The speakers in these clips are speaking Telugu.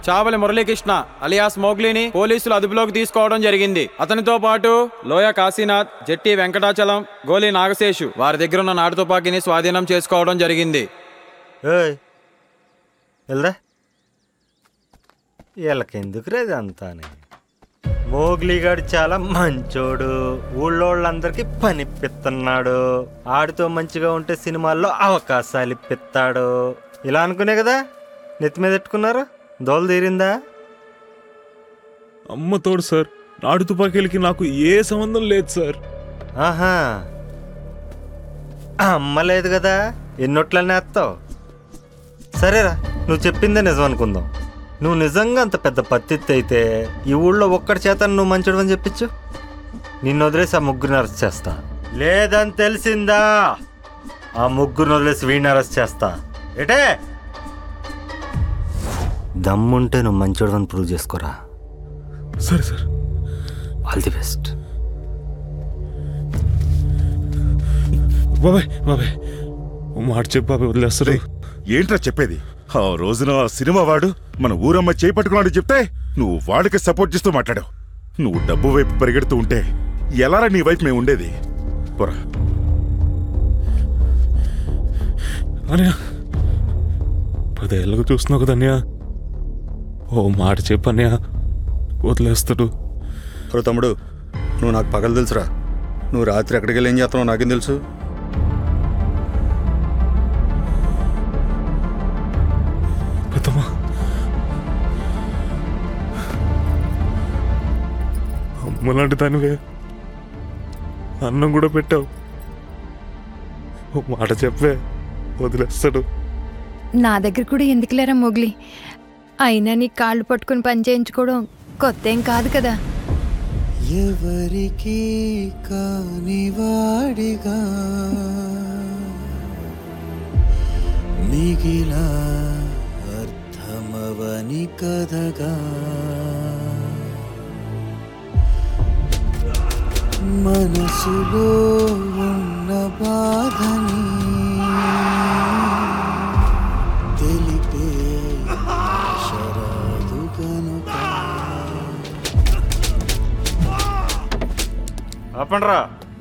చావలి మురళీకృష్ణ అలియాస్ మోగ్లీని పోలీసులు అదుపులోకి తీసుకోవడం జరిగింది అతనితో పాటు లోయ కాశీనాథ్ జట్టి వెంకటాచలం గోలి నాగశేషు వారి దగ్గర ఉన్న నాటు తుపాకీని స్వాధీనం చేసుకోవడం జరిగింది ఏయ్ వెళ్ళరా వీళ్ళకెందుకు రేది అంతానే మోగ్లీగాడు చాలా మంచోడు ఊళ్ళోళ్ళందరికీ పని పిస్తున్నాడు ఆడితో మంచిగా ఉంటే సినిమాల్లో అవకాశాలు ఇప్పిస్తాడు ఇలా అనుకునే కదా నెత్తి మీద పెట్టుకున్నారు దోలు తీరిందా అమ్మ తోడు సార్ నాటు తుపాకీలకి నాకు ఏ సంబంధం లేదు సార్ ఆహా అమ్మలేదు కదా ఎన్నోట్లనే వేస్తావు సరేరా నువ్వు చెప్పిందే నిజం అనుకుందాం నువ్వు నిజంగా అంత పెద్ద పత్తిత్తి అయితే ఈ ఊళ్ళో ఒక్కడి చేత నువ్వు మంచోడు అని చెప్పించు నిన్ను వదిలేసి ఆ ముగ్గురిని అరెస్ట్ చేస్తా లేదని తెలిసిందా ఆ ముగ్గురిని వదిలేసి వీడిని అరెస్ట్ చేస్తా ఏటే దమ్ముంటే నువ్వు మంచోడు అని ప్రూవ్ చేసుకోరా సరే సార్ ఆల్ ది బెస్ట్ బాబాయ్ బాబాయ్ ఓ మాట చెప్పు బాబాయ్ వదిలేస్తారు ఏంట్రా చెప్పేది ఆ రోజున ఆ సినిమా వాడు మన ఊరమ్మ చేపట్టుకున్నాడు చెప్తే నువ్వు వాడికి సపోర్ట్ చేస్తూ మాట్లాడావు నువ్వు డబ్బు వైపు పరిగెడుతూ ఉంటే ఎలారా నీ వైపు మేము ఉండేది పొరా అన్నయ్య పదేళ్ళకు చూస్తున్నావు కదా అన్నయ్య ఓ మాట చెప్పు అన్నయ్య వదిలేస్తాడు ఒరే తమ్ముడు నువ్వు నాకు పగలు తెలుసురా నువ్వు రాత్రి ఎక్కడికి వెళ్ళి ఏం చేస్తున్నావు నాకేం తెలుసు పెద్దమ్మా అమ్మలాంటి దానివే అన్నం కూడా పెట్టావు ఓ మాట చెప్పే వదిలేస్తాడు నా దగ్గర కూడా ఎందుకులేరా మొగ్లి అయినా నీ కాళ్ళు పట్టుకుని పని చేయించుకోవడం కొత్త ఏం కాదు కదా ఎవరికి కానివాడిగా మిగిలా అర్థమవని కథగా మనసులో ఉన్న బాధని తెలిపే శరాదు కనుక ఆపండ్రా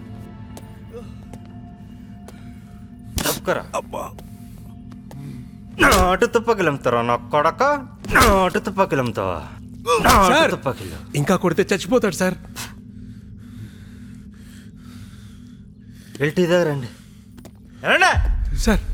తప్పుకరా నాటు తుప్పకిలంతారా నా కొడక నాటు తుప్పకిలంతావా నాటు తుప్పకిలు ఇంకా కొడితే చచ్చిపోతాడు సార్ వెళ్ళి టీ దగ్గరండి రండి సార్